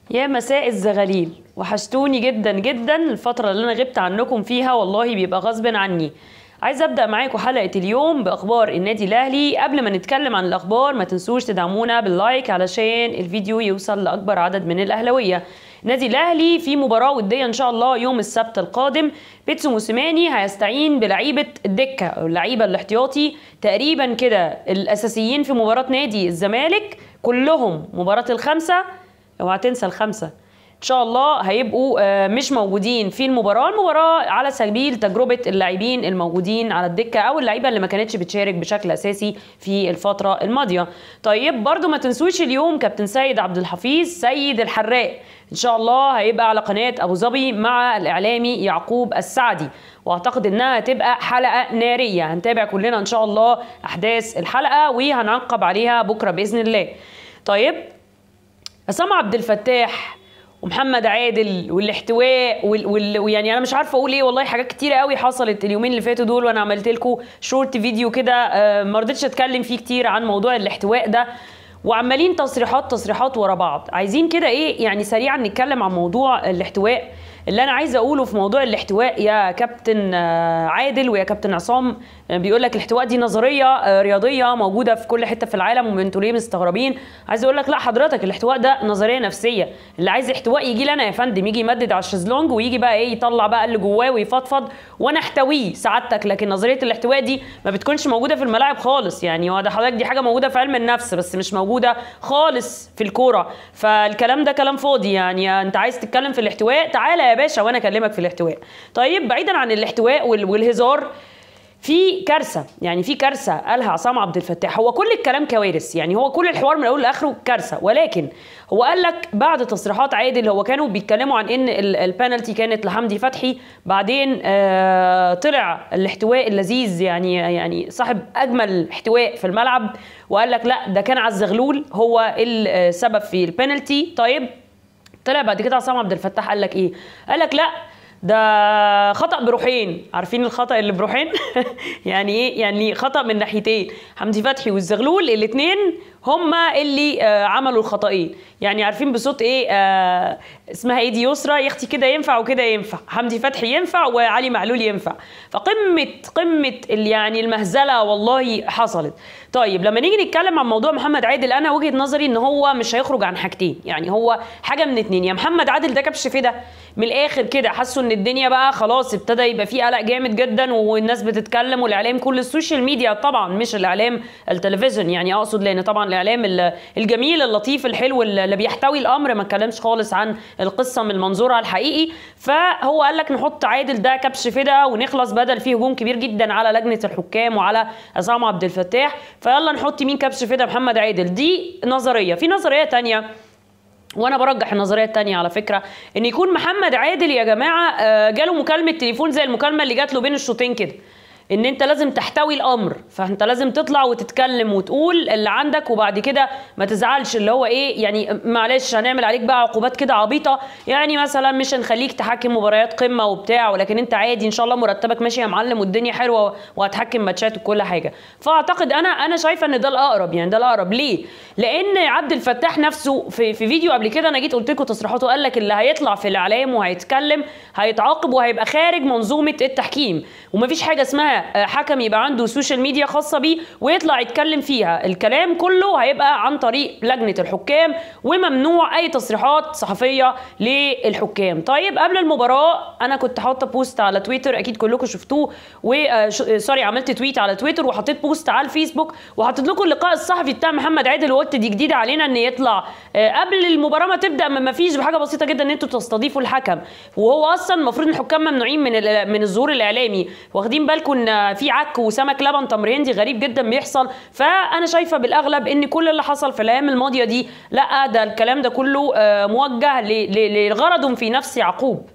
يا مساء الزغاليل وحشتوني جدا جدا الفترة اللي أنا غبت عنكم فيها والله بيبقى غصب عني عايزة أبدأ معاكم حلقة اليوم بأخبار النادي الأهلي قبل ما نتكلم عن الأخبار ما تنسوش تدعمونا باللايك علشان الفيديو يوصل لأكبر عدد من الأهلاوية النادي الأهلي في مباراة ودية إن شاء الله يوم السبت القادم بيتسو موسيماني هيستعين بلعيبة الدكة أو اللعيبة الاحتياطي تقريبا كده الأساسيين في مباراة نادي الزمالك كلهم مباراة الخمسة اوعى تنسى الخمسه ان شاء الله هيبقوا آه، مش موجودين في المباراه المباراه على سبيل تجربه اللاعبين الموجودين على الدكه او اللعيبه اللي ما كانتش بتشارك بشكل اساسي في الفتره الماضيه طيب برضو ما تنسوش اليوم كابتن سيد عبد الحفيظ سيد الحراق ان شاء الله هيبقى على قناه ابو ظبي مع الاعلامي يعقوب السعدي واعتقد انها هتبقى حلقه ناريه هنتابع كلنا ان شاء الله احداث الحلقه وهنعقب عليها بكره باذن الله طيب عصام عبد الفتاح ومحمد عادل والاحتواء وال... وال... ويعني انا مش عارفه اقول ايه والله حاجات كتيره قوي حصلت اليومين اللي فاتوا دول وانا عملت لكم شورت فيديو كده آه، ما رضيتش اتكلم فيه كتير عن موضوع الاحتواء ده وعمالين تصريحات تصريحات ورا بعض عايزين كده ايه يعني سريعا نتكلم عن موضوع الاحتواء اللي انا عايزه اقوله في موضوع الاحتواء يا كابتن آه، عادل ويا كابتن عصام آه، بيقول لك الاحتواء دي نظريه آه، رياضيه موجوده في كل حته في العالم وانتوا ليه مستغربين عايز اقول لك لا حضرتك الاحتواء ده نظريه نفسيه اللي عايز احتواء يجي لنا يا فندم يجي يمدد على الشезлونج ويجي بقى ايه يطلع بقى اللي جواه ويفضفض وانا احتويه سعادتك لكن نظريه الاحتواء دي ما بتكونش موجوده في الملاعب خالص يعني هو ده حضرتك دي حاجه موجوده في علم النفس بس مش موجوده خالص في الكوره فالكلام ده كلام فاضي يعني انت عايز تتكلم في الاحتواء تعالى يا باشا وانا اكلمك في الاحتواء طيب بعيدا عن الاحتواء وال- والهزار في كارثه يعني في كارثه قالها عصام عبد الفتاح هو كل الكلام كوارث يعني هو كل الحوار من اوله لاخره كارثه ولكن هو قال لك بعد تصريحات عادل هو كانوا بيتكلموا عن ان ال- البنالتي كانت لحمدي فتحي بعدين آه طلع الاحتواء اللذيذ يعني يعني صاحب اجمل احتواء في الملعب وقال لك لا ده كان عزغلول هو السبب في البنالتي طيب طلع بعد كده عصام عبد الفتاح قال لك ايه قال لك لا ده خطأ بروحين عارفين الخطأ اللي بروحين يعني ايه يعني خطأ من ناحيتين حمدي فتحي والزغلول الاثنين هما اللي آه عملوا الخطأين يعني عارفين بصوت ايه آه اسمها ايه دي يسرى يا اختي كده ينفع وكده ينفع حمدي فتحي ينفع وعلي معلول ينفع فقمة قمة ال- يعني المهزلة والله حصلت طيب لما نيجي نتكلم عن موضوع محمد عادل انا وجهة نظري ان هو مش هيخرج عن حاجتين يعني هو حاجة من اتنين يا محمد عادل ده كبش فدا من الاخر كده حسوا ان الدنيا بقى خلاص ابتدى يبقى فيه قلق جامد جدا والناس بتتكلم والاعلام كل السوشيال ميديا طبعا مش الاعلام التلفزيون يعني اقصد لان طبعا الاعلام ال- الجميل اللطيف الحلو اللي بيحتوي الامر ما اتكلمش خالص عن القصه من منظورها الحقيقي فهو قال لك نحط عادل ده كبش فدا ونخلص بدل فيه هجوم كبير جدا على لجنه الحكام وعلى عصام عبد الفتاح فيلا نحط مين كبش فدا محمد عادل دي نظريه في نظريه تانية وانا برجح النظريه التانية على فكره ان يكون محمد عادل يا جماعه آه، جاله مكالمه تليفون زي المكالمه اللي جات له بين الشوطين كده ان انت لازم تحتوي الامر فانت لازم تطلع وتتكلم وتقول اللي عندك وبعد كده ما تزعلش اللي هو ايه يعني معلش هنعمل عليك بقى عقوبات كده عبيطه يعني مثلا مش هنخليك تحكم مباريات قمه وبتاع ولكن انت عادي ان شاء الله مرتبك ماشي يا معلم والدنيا حلوه وهتحكم ماتشات وكل حاجه فاعتقد انا انا شايفه ان ده الاقرب يعني ده الاقرب ليه لان عبد الفتاح نفسه في في فيديو قبل كده انا جيت قلت لكم تصريحاته قال لك اللي هيطلع في الاعلام وهيتكلم هيتعاقب وهيبقى خارج منظومه التحكيم ومفيش حاجه اسمها آه، حكم يبقى عنده سوشيال ميديا خاصه بيه ويطلع يتكلم فيها الكلام كله هيبقى عن طريق لجنه الحكام وممنوع اي تصريحات صحفيه للحكام طيب قبل المباراه انا كنت حاطه بوست على تويتر اكيد كلكم شفتوه و آه، ش- آه، سوري عملت تويت على تويتر وحطيت بوست على الفيسبوك وحطيت لكم اللقاء الصحفي بتاع محمد عادل وقلت دي جديده علينا ان يطلع آه، قبل المباراه ما تبدا ما فيش بحاجه بسيطه جدا ان انتوا تستضيفوا الحكم وهو اصلا المفروض الحكام ممنوعين من ال- من الظهور الاعلامي واخدين بالكم ان في عك وسمك لبن تمر هندي غريب جدا بيحصل فانا شايفه بالاغلب ان كل اللي حصل في الايام الماضيه دي لا ده الكلام ده كله آه، موجه ل- ل- لغرض في نفس يعقوب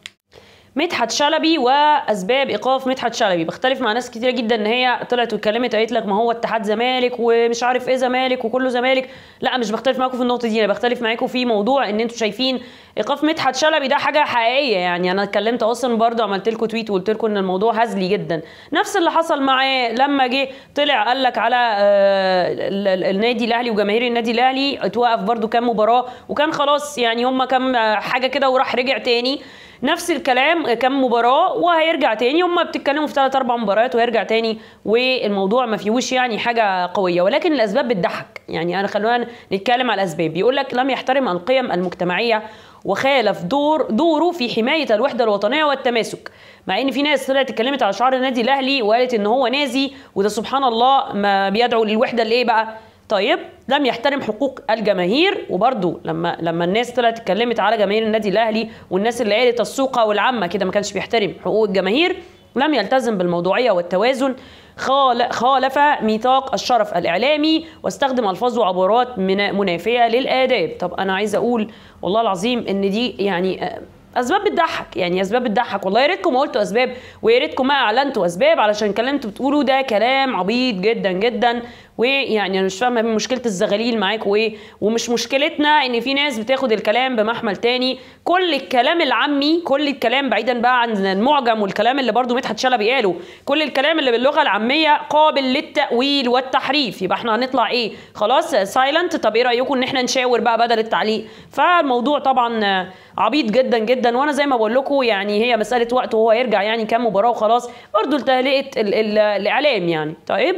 مدحت شلبي واسباب ايقاف مدحت شلبي بختلف مع ناس كتيره جدا ان هي طلعت واتكلمت قالت لك ما هو اتحاد زمالك ومش عارف ايه زمالك وكله زمالك لا مش بختلف معاكم في النقطه دي انا بختلف معاكم في موضوع ان انتوا شايفين ايقاف مدحت شلبي ده حاجه حقيقيه يعني انا اتكلمت اصلا برضه عملت لكم تويت وقلت لكم ان الموضوع هزلي جدا نفس اللي حصل معاه لما جه طلع قال لك على آه، ال- ال- النادي الاهلي وجماهير النادي الاهلي اتوقف برضه كام مباراه وكان خلاص يعني هم كام آه، حاجه كده وراح رجع تاني نفس الكلام كام مباراه وهيرجع تاني هم بتتكلموا في ثلاث اربع مباريات وهيرجع تاني والموضوع ما فيهوش يعني حاجه قويه ولكن الاسباب بتضحك يعني انا خلونا نتكلم على الاسباب بيقول لك لم يحترم القيم المجتمعيه وخالف دور دوره في حمايه الوحده الوطنيه والتماسك مع ان في ناس طلعت اتكلمت على شعار النادي الاهلي وقالت ان هو نازي وده سبحان الله ما بيدعو للوحده الايه بقى طيب لم يحترم حقوق الجماهير وبرده لما لما الناس طلعت اتكلمت على جماهير النادي الاهلي والناس اللي قالت السوقه والعامه كده ما كانش بيحترم حقوق الجماهير لم يلتزم بالموضوعيه والتوازن خال- خالف ميثاق الشرف الاعلامي واستخدم الفاظ وعبارات من- منافيه للاداب طب انا عايزه اقول والله العظيم ان دي يعني آه، اسباب بتضحك يعني اسباب بتضحك والله يا ريتكم ما قلتوا اسباب ويا ريتكم ما اعلنتوا اسباب علشان الكلام اللي انتوا بتقولوا ده كلام عبيط جدا جدا ويعني انا مش فاهمه مشكله الزغاليل معاكوا ايه ومش مشكلتنا ان في ناس بتاخد الكلام بمحمل تاني كل الكلام العامي كل الكلام بعيدا بقى عن المعجم والكلام اللي برضو مدحت شلبي قاله كل الكلام اللي باللغه العاميه قابل للتاويل والتحريف يبقى احنا هنطلع ايه خلاص سايلنت طب ايه رايكم ان احنا نشاور بقى بدل التعليق فالموضوع طبعا عبيط جدا جدا وانا زي ما بقول لكم يعني هي مساله وقت وهو يرجع يعني كام مباراه وخلاص برضو لتهلئه ال- ال- الاعلام يعني طيب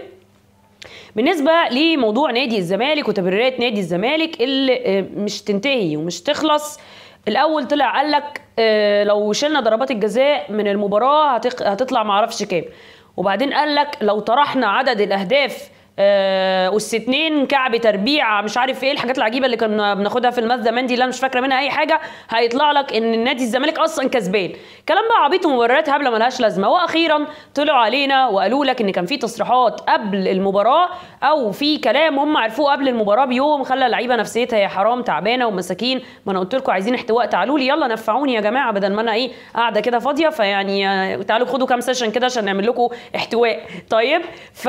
بالنسبة لموضوع نادي الزمالك وتبريرات نادي الزمالك اللي آه، مش تنتهي ومش تخلص الأول طلع قال لك آه، لو شلنا ضربات الجزاء من المباراة هتق- هتطلع معرفش كام وبعدين قال لك لو طرحنا عدد الأهداف آه اس اتنين كعب تربيع مش عارف ايه الحاجات العجيبه اللي كنا بناخدها في الماده مندي اللي انا مش فاكره منها اي حاجه هيطلع لك ان النادي الزمالك اصلا كسبان كلام بقى عبيط ومبررات هبله ملهاش لازمه واخيرا طلعوا علينا وقالوا لك ان كان في تصريحات قبل المباراه او في كلام هم عرفوه قبل المباراه بيوم خلى اللعيبه نفسيتها يا حرام تعبانه ومساكين ما انا قلت لكم عايزين احتواء تعالوا لي يلا نفعوني يا جماعه بدل ما انا ايه قاعده كده فاضيه فيعني آه، تعالوا خدوا كام سيشن كده عشان نعمل لكم احتواء طيب ف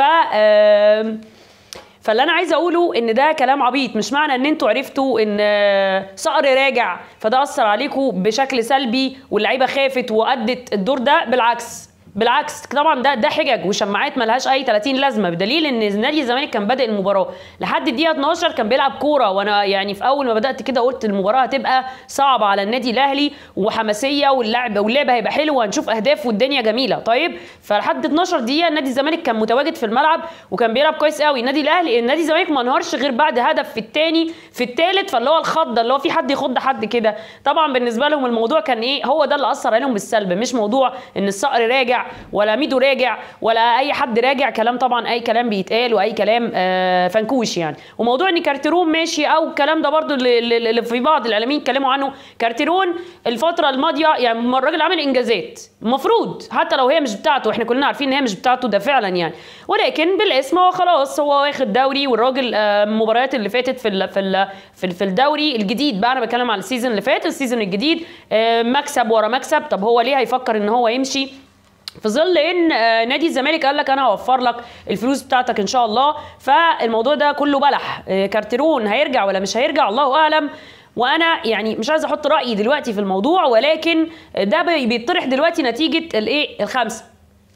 آم، فاللي انا عايزه اقوله ان ده كلام عبيط مش معنى ان انتوا عرفتوا ان آه، صقر راجع فده اثر عليكم بشكل سلبي واللعيبه خافت وادت الدور ده بالعكس بالعكس طبعا ده ده حجج وشماعات ملهاش اي 30 لازمه بدليل ان نادي الزمالك كان بادئ المباراه لحد الدقيقه 12 كان بيلعب كوره وانا يعني في اول ما بدات كده قلت المباراه هتبقى صعبه على النادي الاهلي وحماسيه واللعب واللعب هيبقى حلو وهنشوف اهداف والدنيا جميله طيب فلحد 12 دقيقه نادي الزمالك كان متواجد في الملعب وكان بيلعب كويس قوي النادي الاهلي النادي الزمالك ما انهارش غير بعد هدف في الثاني في الثالث فاللي هو الخضه اللي هو في حد يخض حد كده طبعا بالنسبه لهم الموضوع كان ايه هو ده اللي اثر عليهم بالسلب مش موضوع ان الصقر راجع ولا ميدو راجع ولا اي حد راجع كلام طبعا اي كلام بيتقال واي كلام آه فنكوش يعني وموضوع ان كارتيرون ماشي او الكلام ده برضو اللي, اللي اللي في بعض الاعلاميين اتكلموا عنه كارتيرون الفتره الماضيه يعني ما الراجل عامل انجازات المفروض حتى لو هي مش بتاعته احنا كلنا عارفين ان هي مش بتاعته ده فعلا يعني ولكن بالاسم هو خلاص هو واخد دوري والراجل آه، المباريات اللي فاتت في ال في ال في, ال في الدوري الجديد بقى انا بتكلم على السيزون اللي فات السيزون الجديد آه، مكسب ورا مكسب طب هو ليه هيفكر ان هو يمشي في ظل ان آه، نادي الزمالك قال لك انا هوفر لك الفلوس بتاعتك ان شاء الله فالموضوع ده كله بلح آه، كارتيرون هيرجع ولا مش هيرجع الله اعلم وانا يعني مش عايزه احط رايي دلوقتي في الموضوع ولكن ده بي- بيطرح دلوقتي نتيجه الايه الخمسه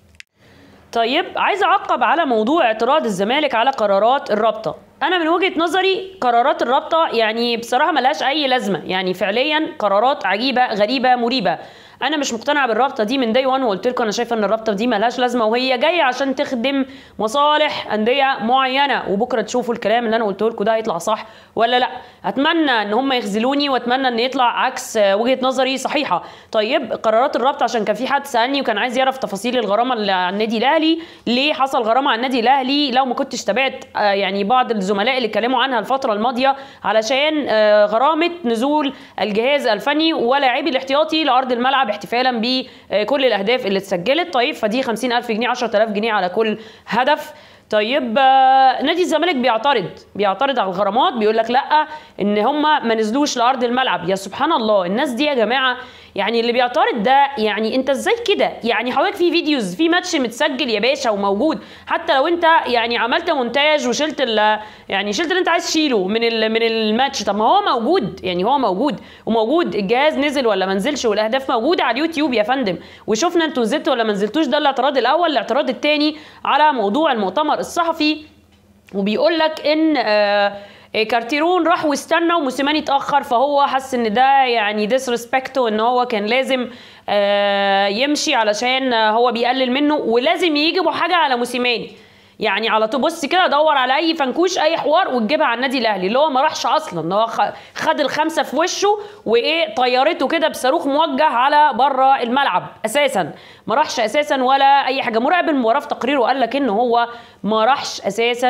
طيب عايز اعقب على موضوع اعتراض الزمالك على قرارات الرابطه انا من وجهه نظري قرارات الرابطه يعني بصراحه ملهاش اي لازمه يعني فعليا قرارات عجيبه غريبه مريبه انا مش مقتنعه بالرابطه دي من داي 1 وقلت لكم انا شايفه ان الرابطه دي ملهاش لازمه وهي جايه عشان تخدم مصالح انديه معينه وبكره تشوفوا الكلام اللي انا قلته لكم ده هيطلع صح ولا لا اتمنى ان هم يخذلوني واتمنى ان يطلع عكس آه، وجهه نظري صحيحه طيب قرارات الرابطه عشان كان في حد سالني وكان عايز يعرف تفاصيل الغرامه اللي على النادي الاهلي ليه حصل غرامه على النادي الاهلي لو ما كنتش تابعت آه، يعني بعض الزملاء اللي اتكلموا عنها الفتره الماضيه علشان آه، غرامه نزول الجهاز الفني ولاعبي الاحتياطي لارض الملعب احتفالا بكل الاهداف اللي اتسجلت طيب فدي 50000 جنيه 10000 جنيه على كل هدف طيب آه، نادي الزمالك بيعترض بيعترض على الغرامات بيقول لك لا ان هم ما نزلوش لارض الملعب يا سبحان الله الناس دي يا جماعه يعني اللي بيعترض ده يعني انت ازاي كده يعني حضرتك في فيديوز في ماتش متسجل يا باشا وموجود حتى لو انت يعني عملت مونتاج وشلت ال يعني شلت اللي انت عايز تشيله من ال من الماتش طب ما هو موجود يعني هو موجود وموجود الجهاز نزل ولا ما نزلش والاهداف موجوده على اليوتيوب يا فندم وشفنا انتوا نزلتوا ولا ما نزلتوش ده الاعتراض الاول الاعتراض الثاني على موضوع المؤتمر الصحفي وبيقول لك ان آه إيه، كارتيرون راح واستنى وموسيماني اتاخر فهو حس ان ده يعني ديسريسبكته ان هو كان لازم آه يمشي علشان هو بيقلل منه ولازم يجيبوا حاجه على موسيماني يعني على طول بص كده دور على اي فنكوش اي حوار وتجيبها على النادي الاهلي اللي هو ما راحش اصلا هو خ- خد الخمسه في وشه وايه طيرته كده بصاروخ موجه على بره الملعب اساسا ما راحش اساسا ولا اي حاجه مراقب المباراه في تقريره قال لك ان هو ما راحش اساسا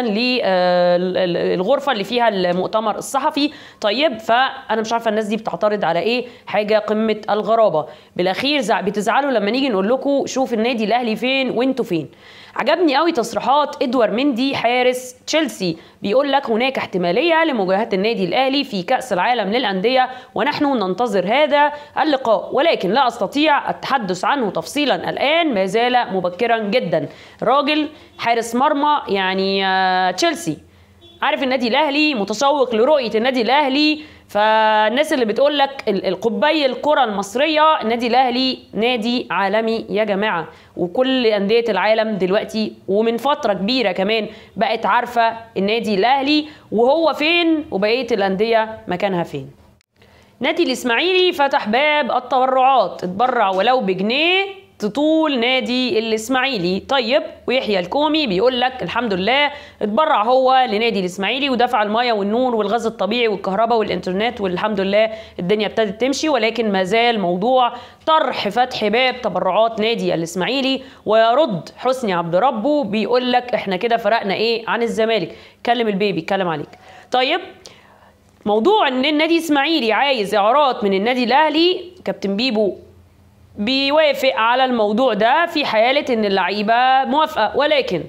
للغرفه اللي فيها المؤتمر الصحفي طيب فانا مش عارفه الناس دي بتعترض على ايه حاجه قمه الغرابه بالاخير زع- بتزعلوا لما نيجي نقول لكم شوف النادي الاهلي فين وانتوا فين عجبني قوي تصريحات ادوار مندي حارس تشيلسي بيقول لك هناك احتماليه لمواجهه النادي الاهلي في كاس العالم للانديه ونحن ننتظر هذا اللقاء ولكن لا استطيع التحدث عنه تفصيلا الان ما زال مبكرا جدا راجل حارس مرمى يعني آه، تشيلسي عارف النادي الاهلي متشوق لرؤيه النادي الاهلي فالناس اللي بتقول لك ال- القبي الكره المصريه النادي الاهلي نادي عالمي يا جماعه وكل انديه العالم دلوقتي ومن فتره كبيره كمان بقت عارفه النادي الاهلي وهو فين وبقيه الانديه مكانها فين نادي الاسماعيلي فتح باب التبرعات اتبرع ولو بجنيه تطول نادي الاسماعيلي طيب ويحيى الكومي بيقول لك الحمد لله اتبرع هو لنادي الاسماعيلي ودفع الميه والنور والغاز الطبيعي والكهرباء والانترنت والحمد لله الدنيا ابتدت تمشي ولكن ما زال موضوع طرح فتح باب تبرعات نادي الاسماعيلي ويرد حسني عبد ربه بيقول لك احنا كده فرقنا ايه عن الزمالك كلم البيبي اتكلم عليك طيب موضوع ان النادي اسماعيلي عايز اعارات من النادي الاهلي كابتن بيبو بيوافق على الموضوع ده في حالة ان اللعيبة موافقة ولكن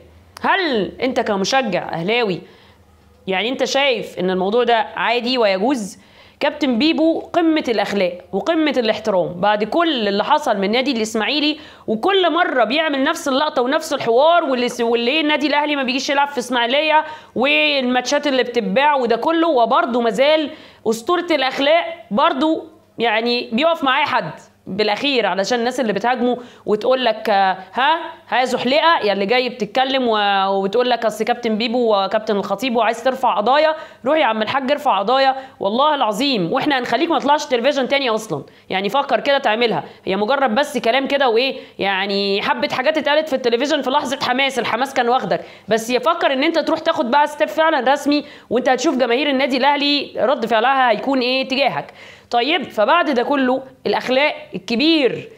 هل انت كمشجع اهلاوي يعني انت شايف ان الموضوع ده عادي ويجوز كابتن بيبو قمة الأخلاق وقمة الاحترام بعد كل اللي حصل من نادي الإسماعيلي وكل مرة بيعمل نفس اللقطة ونفس الحوار واللي واللي النادي الأهلي ما بيجيش يلعب في إسماعيلية والماتشات اللي بتتباع وده كله وبرضه مازال أسطورة الأخلاق برضه يعني بيقف معاه حد بالاخير علشان الناس اللي بتهاجمه وتقول لك آه، ها ها زحلقه يا اللي جاي بتتكلم و- وبتقول لك اصل كابتن بيبو وكابتن الخطيب وعايز ترفع قضايا روح يا عم الحاج ارفع قضايا والله العظيم واحنا هنخليك ما تطلعش تلفزيون تاني اصلا يعني فكر كده تعملها هي مجرد بس كلام كده وايه يعني حبه حاجات اتقالت في التلفزيون في لحظه حماس الحماس كان واخدك بس يفكر ان انت تروح تاخد بقى ستيب فعلا رسمي وانت هتشوف جماهير النادي الاهلي رد فعلها هيكون ايه تجاهك طيب فبعد ده كله الاخلاق الكبير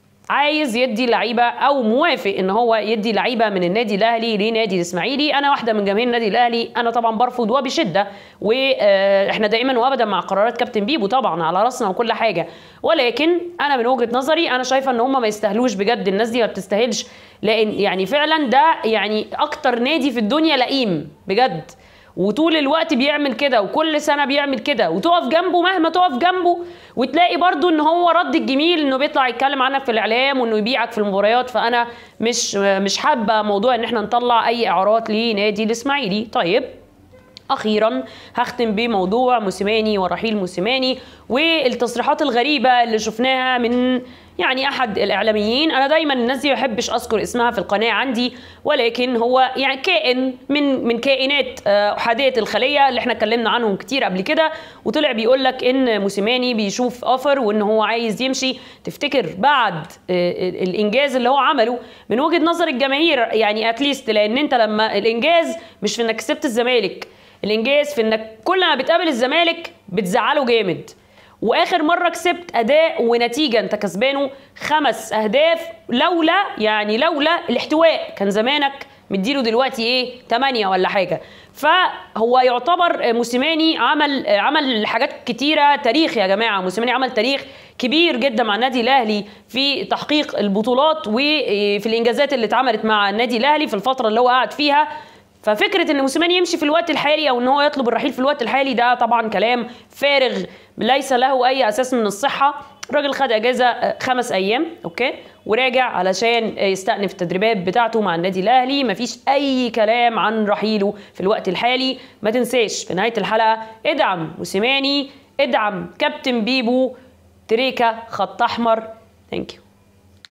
عايز يدي لعيبه او موافق ان هو يدي لعيبه من النادي الاهلي لنادي الاسماعيلي انا واحده من جماهير النادي الاهلي انا طبعا برفض وبشده واحنا دائما وابدا مع قرارات كابتن بيبو طبعا على راسنا وكل حاجه ولكن انا من وجهه نظري انا شايفه ان هم ما يستاهلوش بجد الناس دي ما بتستاهلش لان يعني فعلا ده يعني اكتر نادي في الدنيا لئيم بجد وطول الوقت بيعمل كده وكل سنه بيعمل كده وتقف جنبه مهما تقف جنبه وتلاقي برضو ان هو رد الجميل انه بيطلع يتكلم عنك في الاعلام وانه يبيعك في المباريات فانا مش مش حابه موضوع ان احنا نطلع اي اعارات لنادي الاسماعيلي طيب اخيرا هختم بموضوع موسيماني ورحيل موسيماني والتصريحات الغريبه اللي شفناها من يعني احد الاعلاميين انا دايما الناس دي ما بحبش اذكر اسمها في القناه عندي ولكن هو يعني كائن من من كائنات آه، احاديه الخليه اللي احنا اتكلمنا عنهم كتير قبل كده وطلع بيقول لك ان موسيماني بيشوف اوفر وان هو عايز يمشي تفتكر بعد آه، الانجاز اللي هو عمله من وجهه نظر الجماهير يعني اتليست لان انت لما الانجاز مش في انك كسبت الزمالك الانجاز في انك كل ما بتقابل الزمالك بتزعله جامد واخر مره كسبت اداء ونتيجه انت كسبانه خمس اهداف لولا يعني لولا الاحتواء كان زمانك مديله دلوقتي ايه 8 ولا حاجه فهو يعتبر موسيماني عمل عمل حاجات كتيره تاريخ يا جماعه موسيماني عمل تاريخ كبير جدا مع النادي الاهلي في تحقيق البطولات وفي الانجازات اللي اتعملت مع النادي الاهلي في الفتره اللي هو قعد فيها ففكره ان موسيماني يمشي في الوقت الحالي او ان هو يطلب الرحيل في الوقت الحالي ده طبعا كلام فارغ ليس له اي اساس من الصحه الراجل خد اجازه آه، خمس ايام اوكي وراجع علشان آه، يستأنف التدريبات بتاعته مع النادي الاهلي مفيش اي كلام عن رحيله في الوقت الحالي ما تنساش في نهايه الحلقه ادعم موسيماني ادعم كابتن بيبو تريكا خط احمر ثانك يو